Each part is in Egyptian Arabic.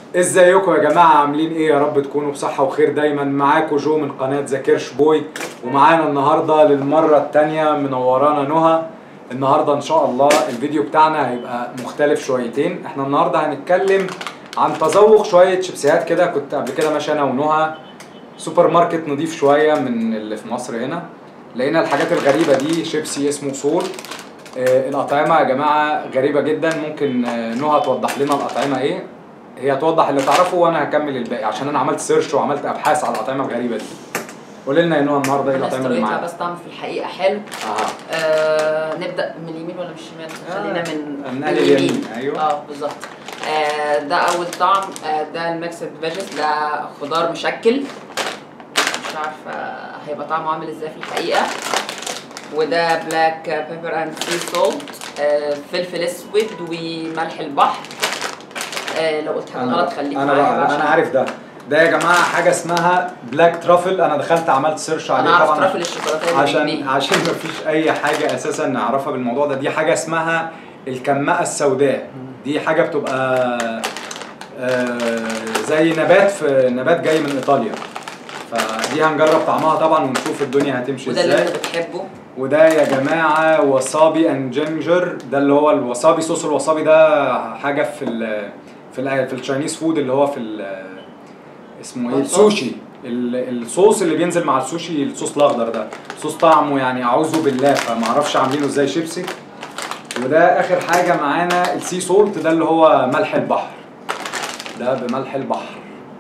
ازيكم يا جماعه عاملين ايه يا رب تكونوا بصحه وخير دايما معاكم جو من قناه ذا كيرش بوي ومعانا النهارده للمره الثانيه منورانا نهى النهارده ان شاء الله الفيديو بتاعنا هيبقى مختلف شويتين احنا النهارده هنتكلم عن تذوق شويه شيبسيات كده كنت قبل كده ماشي انا ونهى سوبر ماركت نضيف شويه من اللي في مصر هنا لقينا الحاجات الغريبه دي شيبسي اسمه صول آه، الأطعمة يا جماعة غريبة جدا ممكن آه، نهى توضح لنا الأطعمة إيه هي توضح اللي تعرفه وأنا هكمل الباقي عشان أنا عملت سيرش وعملت أبحاث على الأطعمة الغريبة دي قولي لنا يا نهى النهاردة إيه انا الأطعمة اللي استويتها معانا بس طعم في الحقيقه حلو أها آه نبدا من اليمين ولا من الشمال آه، خلينا من من أهل اليمين، أيوة. اه بالظبط آه ده اول طعم آه ده الميكسد فيجيز ده خضار مشكل مش عارفه هيبقى طعمه عامل ازاي في الحقيقه وده بلاك بيبر اند سي سولت فلفل اسود وملح البحر آه لو قلت حاجه غلط خليك أنا معايا بقى عشان- أنا عارف ده ده يا جماعة حاجة اسمها بلاك ترافل أنا دخلت عملت سيرش عليه انا عارف طبعا ترافل الشوكولاته اللي عشان بجنيه. عشان مفيش اي حاجه اساسا نعرفها بالموضوع ده دي حاجه اسمها الكماءه السوداء دي حاجه بتبقى آه، زي نبات في نبات جاي من ايطاليا فدي هنجرب طعمها طبعا ونشوف الدنيا هتمشي وده اللي ازاي انت بتحبه وده يا جماعه وصابي اند جينجر ده اللي هو الوصابي صوص الوصابي ده حاجه في ال في ال في التشاينيز فود اللي هو في ال اسمه ايه الصوص. السوشي ال- الصوص اللي بينزل مع السوشي الصوص الاخضر ده صوص طعمه يعني اعوذ بالله فما اعرفش عاملينه ازاي شيبسي وده اخر حاجه معانا السي سولت ده اللي هو ملح البحر ده بملح البحر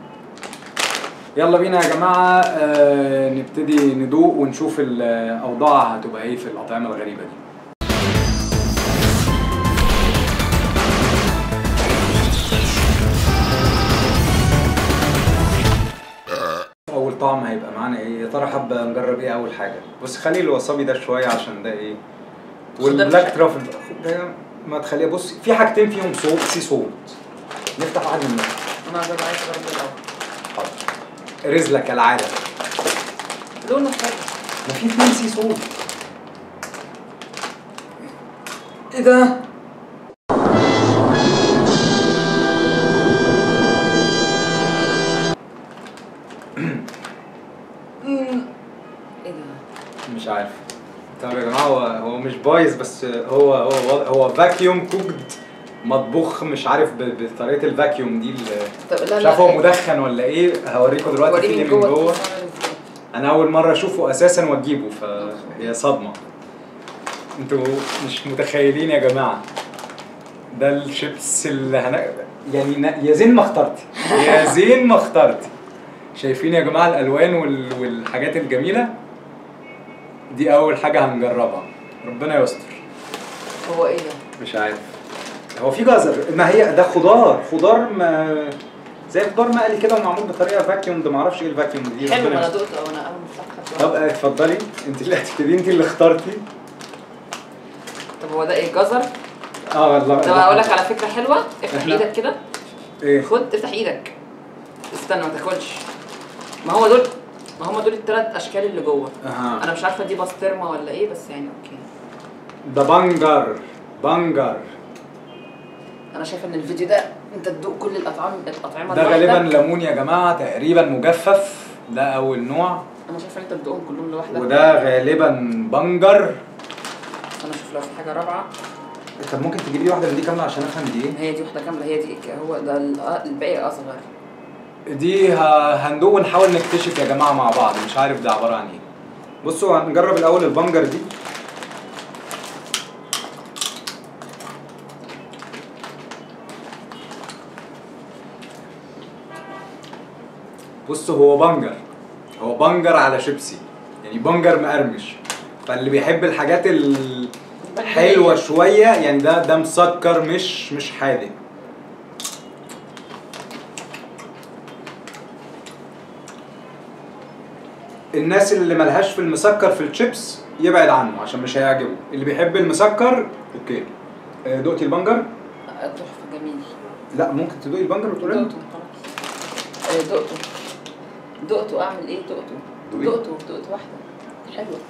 يلا بينا يا جماعه آه نبتدي ندوق ونشوف الاوضاع هتبقى ايه في الاطعمه الغريبه دي اول طعم هيبقى معانا ايه يا ترى حابه نجرب ايه اول حاجه بص خلي الوصابي ده شويه عشان ده ايه والبلاك ترافل ده ما تخليه بص في حاجتين فيهم صوت سي صوت نفتح واحد منهم انا عايز عايز اجرب الاول حاضر رزلة كالعاده لونه حلو ما في اتنين سي صوت ايه ده ايه ده مش عارف طب يا جماعه هو هو مش بايظ بس هو هو هو فاكيوم كوكد مطبوخ مش عارف ب- بطريقه الفاكيوم دي اللي طب لا مش لا عارف هو مدخن ولا ايه هوريكم دلوقتي في وريني ايه من من جوه جوه الكيس عامل ازاي. انا اول مره اشوفه اساسا واجيبه فهي صدمه انتوا مش متخيلين يا جماعه ده الشيبس اللي هن... يعني ن- يا زين ما اخترتي يا زين ما اخترتي شايفين يا جماعه الالوان وال... والحاجات الجميله دي اول حاجه هنجربها ربنا يستر هو ايه ده؟ مش عارف هو في جزر ما هي ده خضار خضار ما زي خضار مقلي كده ومعمول بطريقه فاكيوم ده معرفش ايه الفاكيوم دي حلو ربنا انا يستر. دقته وانا اول ما فتحت طب آه، اتفضلي انت اللي هتبتدي انت اللي اخترتي طب هو ده ايه جزر؟ اه والله طب اقول لك على فكره حلوه افتح إحنا- ايدك كده ايه خد افتح ايدك استنى ما تاكلش ما هو دول ما هم دول الثلاث اشكال اللي جوه اها انا مش عارفه دي بسطرمه ولا ايه بس يعني اوكي ده بنجر بنجر انا شايفه ان الفيديو ده انت تدوق كل الاطعمه الاطعمه ده لوحدك. غالبا ليمون يا جماعه تقريبا مجفف ده اول نوع انا شايفه ان انت تدوقهم كلهم لوحدك وده غالبا بنجر انا اشوف لو في حاجه رابعه طب ممكن تجيب لي واحده من دي كامله عشان افهم دي ايه هي دي واحده كامله هي دي هو ده ال- آه، الباقي اصغر دي ه- هندوق ونحاول نكتشف يا جماعه مع بعض مش عارف ده عباره عن ايه بصوا هنجرب الاول البنجر دي بصوا هو بنجر هو بنجر على شيبسي يعني بنجر مقرمش فاللي بيحب الحاجات الحلوه شويه يعني ده ده مسكر مش مش حادق الناس اللي ملهاش في المسكر في الشيبس يبعد عنه عشان مش هيعجبه اللي بيحب المسكر اوكي آه، دقتي البنجر آه، تحفه جميل لا ممكن تدوقي البنجر وتقولي لنا؟ دقته خلاص آه، دقته دقته اعمل ايه دقته دوقي. دقته دقت واحده حلوه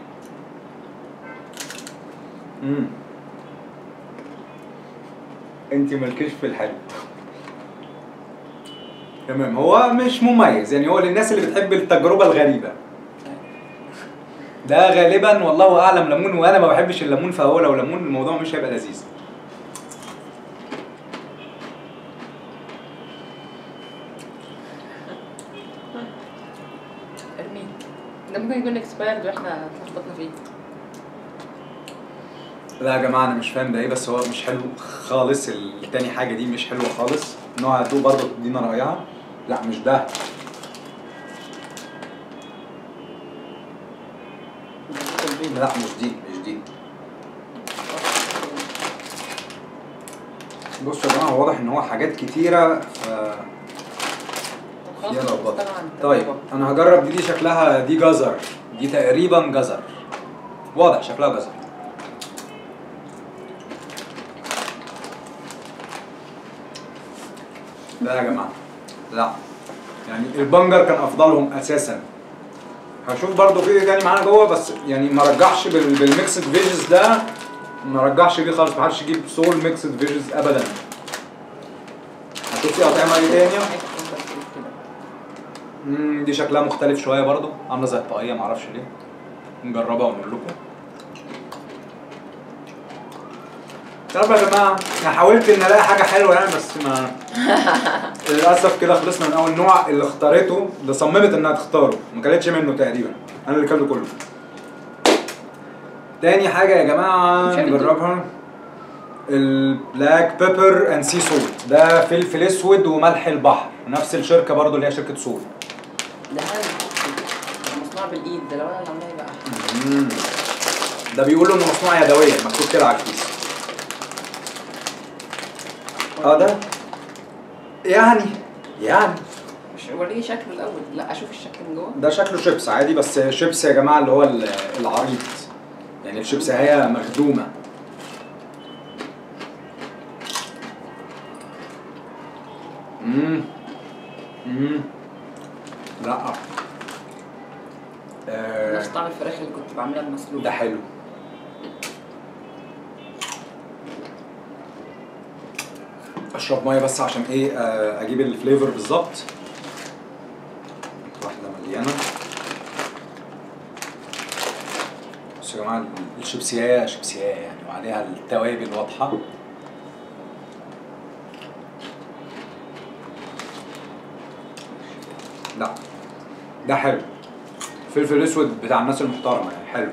امم انت مالكيش في الحلو تمام هو مش مميز يعني هو للناس اللي بتحب التجربه الغريبه ده غالبا والله اعلم ليمون وانا ما بحبش الليمون فهو لو ليمون الموضوع مش هيبقى لذيذ ارميه ده ممكن يكون اكسبايرد واحنا اتلخبطنا فيه لا يا جماعه انا مش فاهم ده ايه بس هو مش حلو خالص التاني حاجه دي مش حلوه خالص نوع هتدوق برضه تدينا رايها لا مش ده لا مش دي مش دي بصوا يا جماعه هو واضح ان هو حاجات كتيره ف خلاص يلا خلاص بطل. طبعا طيب انا هجرب دي دي شكلها دي جزر دي تقريبا جزر واضح شكلها جزر لا يا جماعه لا يعني البنجر كان افضلهم اساسا هشوف برضو في إيه تاني معانا جوه بس يعني ما رجعش بال- بالميكسد فيجز ده ما رجعش بيه خالص ما حدش يجيب سول ميكسد فيجز ابدا هشوف في اطعمه ايه تاني مم، دي شكلها مختلف شويه برضو عامله زي الطاقيه معرفش ليه نجربها ونقول لكم طب يا جماعه انا حاولت ان الاقي حاجه حلوه يعني بس ما للاسف كده خلصنا من اول نوع اللي اختارته اللي صممت انها تختاره ما كانتش منه تقريبا انا اللي كلته كله تاني حاجه يا جماعه مش عارف نجربها البلاك بيبر اند سي سولت ده فلفل اسود وملح البحر نفس الشركه برضو اللي هي شركه سول ده هل ده مصنوع بالايد ده لو انا اللي عاملاه يبقى احلى مم. ده بيقولوا انه مصنوع يدويا مكتوب كده على الكيس اه ده يعني يعني مش وريني شكله الاول لا اشوف الشكل من جوه ده شكله شيبس عادي بس شيبس يا جماعه اللي هو ال- العريض يعني الشيبس هي مخدومه امم امم لا آه، نفس طعم الفراخ اللي كنت بعملها المسلوق ده حلو اشرب ميه بس عشان ايه آه، اجيب الفليفر بالظبط واحده مليانه بصوا يا جماعه الشيبسيايه شيبسيايه يعني وعليها التوابل واضحه لا ده حلو فلفل اسود بتاع الناس المحترمه يعني حلو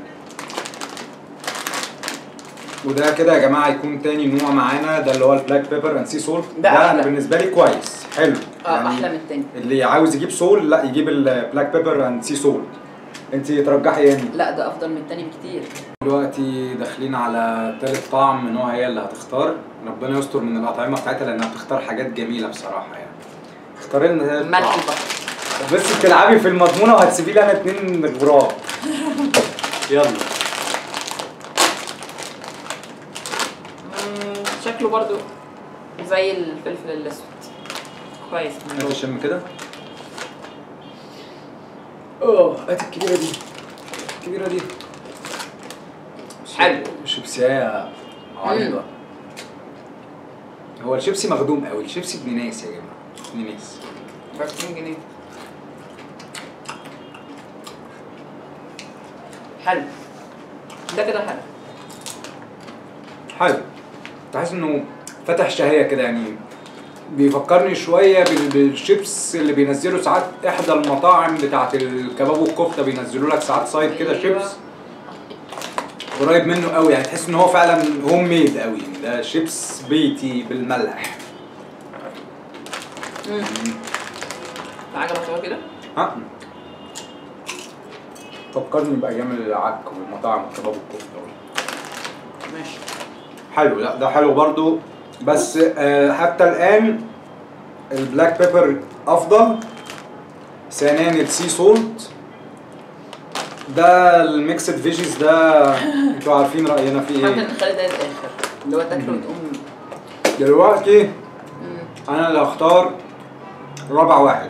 وده كده يا جماعه يكون تاني نوع معانا ده اللي هو البلاك بيبر اند سي سولت ده ده انا أحلى. بالنسبه لي كويس حلو اه احلى من التاني اللي عاوز يجيب سول لا يجيب البلاك بيبر اند سي سولت انت ترجحي يعني لا ده افضل من التاني بكتير دلوقتي داخلين على تالت طعم من نوع هي اللي هتختار ربنا يستر من الاطعمه بتاعتها لانها بتختار حاجات جميله بصراحه يعني اختاري لنا تالت ملح طعم. البحر بس بتلعبي في المضمونه وهتسيبي لي انا اتنين غراب يلا مم، شكله برضو زي الفلفل الاسود كويس من هات جوه. الشم كده اه هات الكبيره دي الكبيره دي حلو. شيبسية عريضة هو الشيبسي مخدوم قوي الشيبسي ابن ناس يا جماعه ابن ناس ب 20 جنيه حلو ده كده حلو حلو تحس انه فتح شهيه كده يعني بيفكرني شويه بال- بالشيبس اللي بينزلوا ساعات احدى المطاعم بتاعت الكباب والكفته بينزلوا لك ساعات سايد كده أيوة. شيبس قريب منه قوي يعني تحس ان هو فعلا هوم ميد قوي ده شيبس بيتي بالملح مم. عجبك هو كده؟ ها فكرني بايام العك والمطاعم والكباب والكفته ماشي حلو لا ده حلو برضو بس آه، حتى الان البلاك بيبر افضل ثانيا السي سولت ده الميكسد فيجيز ده انتوا عارفين راينا فيه ممكن ايه نخلي ده الاخر اللي هو تاكله مم. وتقوم دلوقتي مم. انا اللي هختار رابع واحد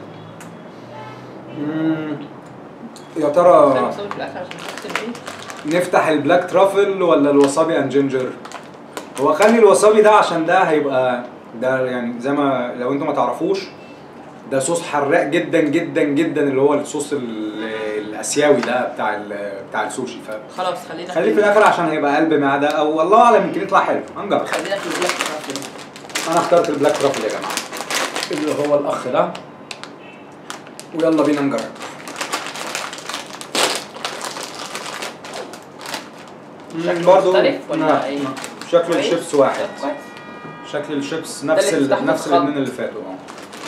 مم، يا خلي ترى وصلت في الاخر عشان نختم فيه نفتح البلاك ترافل ولا الوصابي اند جينجر هو خلي الوسابي ده عشان ده هيبقى ده يعني زي ما لو انتوا ما تعرفوش ده صوص حراق جدا جدا جدا اللي هو الصوص ال- الاسيوي ده بتاع ال- بتاع السوشي ف خلاص خلينا خليه في الاخر عشان هيبقى قلب معده او والله اعلم يمكن يطلع حلو هنجرب خلينا في البلاك ترافل انا اخترت البلاك ترافل يا جماعه اللي هو الاخ ده ويلا بينا نجرب شكله برضو- مختلف ولا لا، ايه؟ لا. شكل كويس؟ الشيبس واحد كويس. شكل الشيبس ده نفس اللي ال... بتفتحه نفس في الخلط. الاثنين اللي فاتوا اه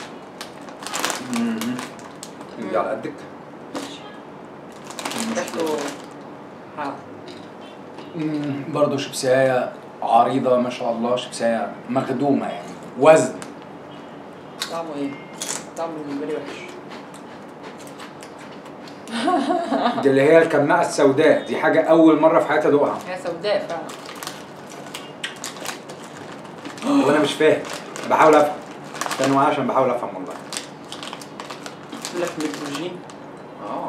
مهم. دي على قدك ريحته ها. مم، برضه شيبساية عريضة ما شاء الله شيبساية مخدومة يعني وزن طعمه ايه؟ طعمه بالنسبه لي وحش دي اللي هي الكماءة السوداء دي حاجة أول مرة في حياتي أدوقها هي سوداء فعلا وأنا مش فاهم بحاول أفهم استنوا معايا عشان بحاول أفهم والله يقول لك نيتروجين اه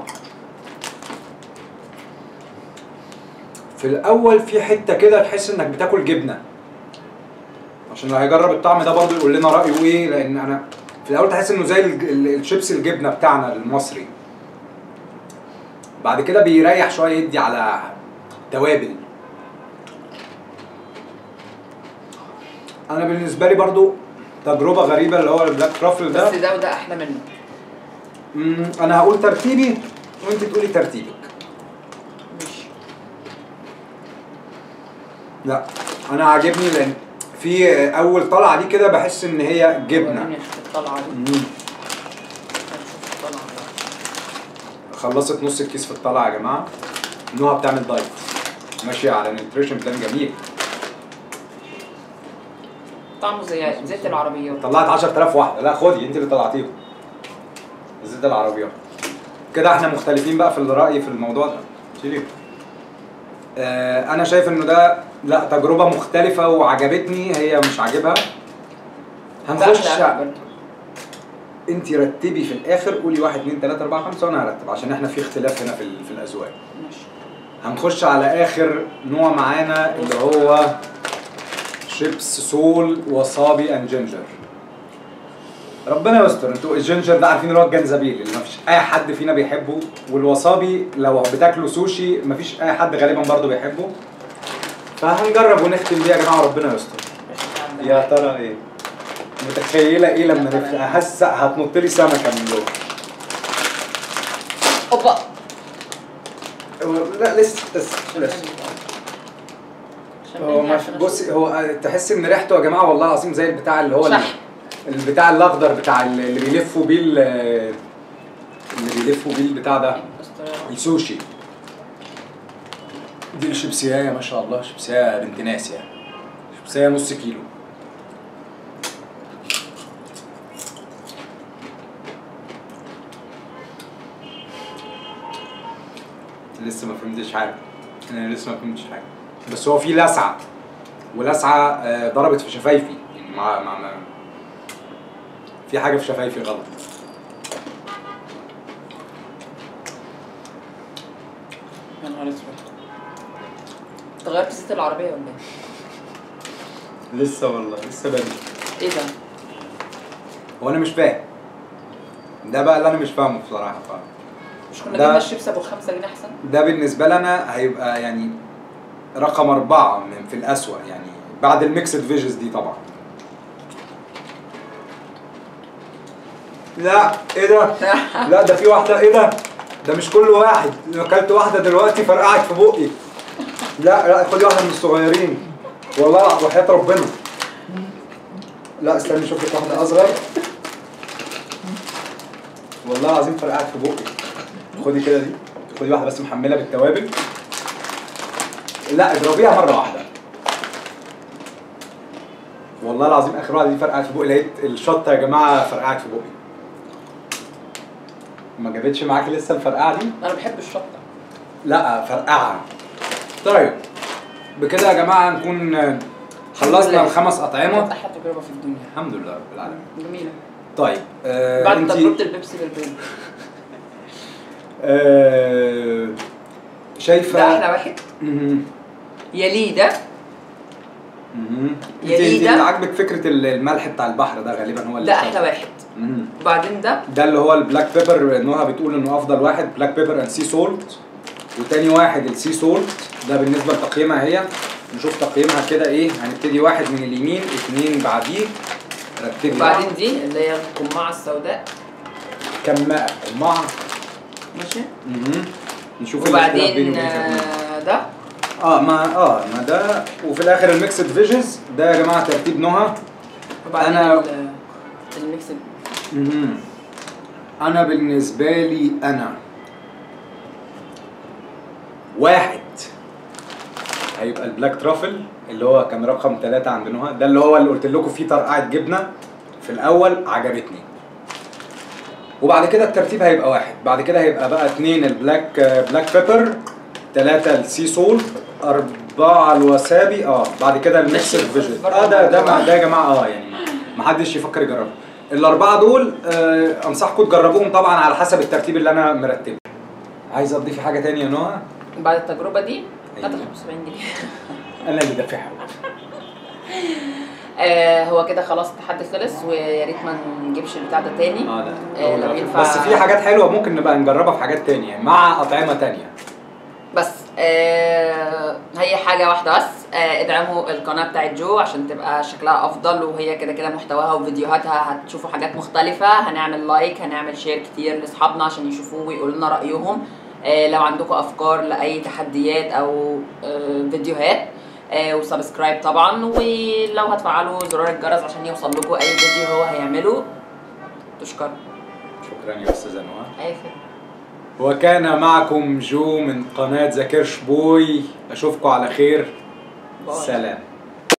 في الأول في حتة كده تحس إنك بتاكل جبنة عشان اللي هيجرب الطعم ده برضه يقول لنا رأيه إيه لأن أنا في الأول تحس إنه زي الج- ال- الشيبس الجبنة بتاعنا المصري بعد كده بيريح شوية يدي على توابل أنا بالنسبة لي برضه تجربة غريبة اللي هو البلاك ترافل ده بس ده وده احلى منه مم، أنا هقول ترتيبي وأنت تقولي ترتيبك ماشي لا انا عاجبني لان في اول طلعه دي كده بحس ان هي جبنه وريني الطلعه دي مم. هنشوف الطلعه دي خلصت نص الكيس في الطلعه يا جماعه نوها بتعمل دايت ماشيه على نيوتريشن بلان جميل طعمه زي زيت العربيات طلعت 10000 واحده لا خدي انت اللي طلعتيهم زيت العربيات كده احنا مختلفين بقى في الراي في الموضوع ده شيليه آه انا شايف انه ده لا تجربه مختلفه وعجبتني هي مش عاجبها ده هنخش أحلى برضه. انت رتبي في الاخر قولي 1 2 3 4 5 وانا هرتب عشان احنا في اختلاف هنا في ال- في الاذواق ماشي هنخش على اخر نوع معانا اللي هو شيبس سول وصابي اند جينجر ربنا يستر انتوا الجينجر ده عارفين اللي هو الجنزبيل اللي مفيش اي حد فينا بيحبه والوصابي لو بتاكلوا سوشي مفيش اي حد غالبا برضه بيحبه فهنجرب ونختم بيه يا جماعه وربنا يستر ماشي يا ترى ايه متخيله ايه لما نفتح حاسه هتنط لي سمكه من جوه اوبا لا لسه لسه لسه هو ما بصي هو تحس ان ريحته يا جماعه والله العظيم زي البتاع اللي هو ال- شحم. البتاع الاخضر بتاع ال- اللي بيلفوا بيه ال- اللي بيلفوا بيه البتاع ده السوشي دي الشيبسيايه ما شاء الله شيبسيايه بنت ناس يعني شيبسيايه نص كيلو لسه ما فهمتش حاجه انا لسه ما فهمتش حاجه بس هو في لسعه ولسعه آه، ضربت في شفايفي يعني مع مع مع- في حاجه في شفايفي غلط يا نهار اسود انت غيرت زيت العربيه ولا ايه؟ لسه والله لسه بدري ايه ده؟ هو انا مش فاهم ده بقى اللي انا مش فاهمه بصراحه ف... مش كنا ده- جبنا الشيبس ابو 5 جنيه احسن؟ ده بالنسبه لنا هيبقى يعني رقم أربعة من في الأسوأ يعني بعد الميكسد فيجز دي طبعا لا ايه ده؟ لا ده في واحدة ايه ده؟ ده مش كل واحد اكلت واحدة دلوقتي فرقعت في بقي لا لا خدي واحدة من الصغيرين والله العظيم وحياة ربنا لا استني اشوف لك واحدة أصغر والله العظيم فرقعت في بقي خدي كده دي خدي واحدة بس محملة بالتوابل لا اضربيها مرة واحدة والله العظيم اخر واحدة دي فرقعت في بقي لقيت الشطة يا جماعة فرقعت في بقي ما جابتش معاكي لسه الفرقعة دي؟ انا بحب الشطه لا فرقعة طيب بكده يا جماعة نكون خلصنا الخمس كانت أطعمة احلى تجربه في الدنيا الحمد لله رب العالمين جميله طيب آه بعد انتي- تجربه البيبسي بالبيض آه شايفة ده احلى واحد مهم. يليه ده مهم. انت يليه انت ده. اللي عاجبك فكره ال- الملح بتاع البحر ده غالبا هو اللي ده احلى واحد مهم. وبعدين ده ده اللي هو البلاك بيبر نهى بتقول انه افضل واحد بلاك بيبر اند سي سولت وتاني واحد السي سولت ده بالنسبه لتقييمها هي نشوف تقييمها كده ايه هنبتدي واحد من اليمين اتنين بعديه رتبي وبعدين دي اللي هي القماعه السوداء كماء قماعه ماشي مهم. نشوف الاختلاف بيني وبعدين وبين كماء. آه، ده اه ما اه ما ده وفي الاخر الميكسد فيجنز ده يا جماعه ترتيب نهى وبعدين أنا- ال- الميكس مهم. انا بالنسبه لي انا واحد هيبقى البلاك ترافل اللي هو كان رقم ثلاثة عند نهى ده اللي هو اللي قلت لكم فيه طرقعة جبنة في الأول عجبتني وبعد كده الترتيب هيبقى واحد بعد كده هيبقى بقى اتنين البلاك بلاك بيبر ثلاثة السي سول أربعة الوسابي اه بعد كده الميكسد ماشي، فيجن برضه اه ده ده الموضوع. ده يا جماعة اه يعني ما حدش يفكر يجربه الأربعة دول آه أنصحكم تجربوهم طبعا على حسب الترتيب اللي أنا مرتبه عايز أضيفي حاجة تانية يا نهى؟ بعد التجربه دي أيوة. 75 جنيه أنا اللي دافعها آه هو كده خلاص التحدي خلص ويا ريت ما نجيبش البتاع ده تاني اه آه، ده لو ينفع- بس في حاجات حلوة ممكن نبقى نجربها في حاجات تانية مع أطعمة تانية بس آه هي حاجة واحدة بس آه ادعموا القناة بتاعت جو عشان تبقى شكلها أفضل وهي كده كده محتواها وفيديوهاتها هتشوفوا حاجات مختلفة هنعمل لايك هنعمل شير كتير لأصحابنا عشان يشوفوه ويقولوا لنا رأيهم آه لو عندكم أفكار لأي تحديات أو آه فيديوهات آه وسبسكرايب طبعا ولو هتفعلوا زرار الجرس عشان يوصل لكم أي فيديو هو هيعمله تشكر شكرا يا أستاذة نهى أي خدمة وكان معكم جو من قناة ذاكرش بوي أشوفكم على خير باي. سلام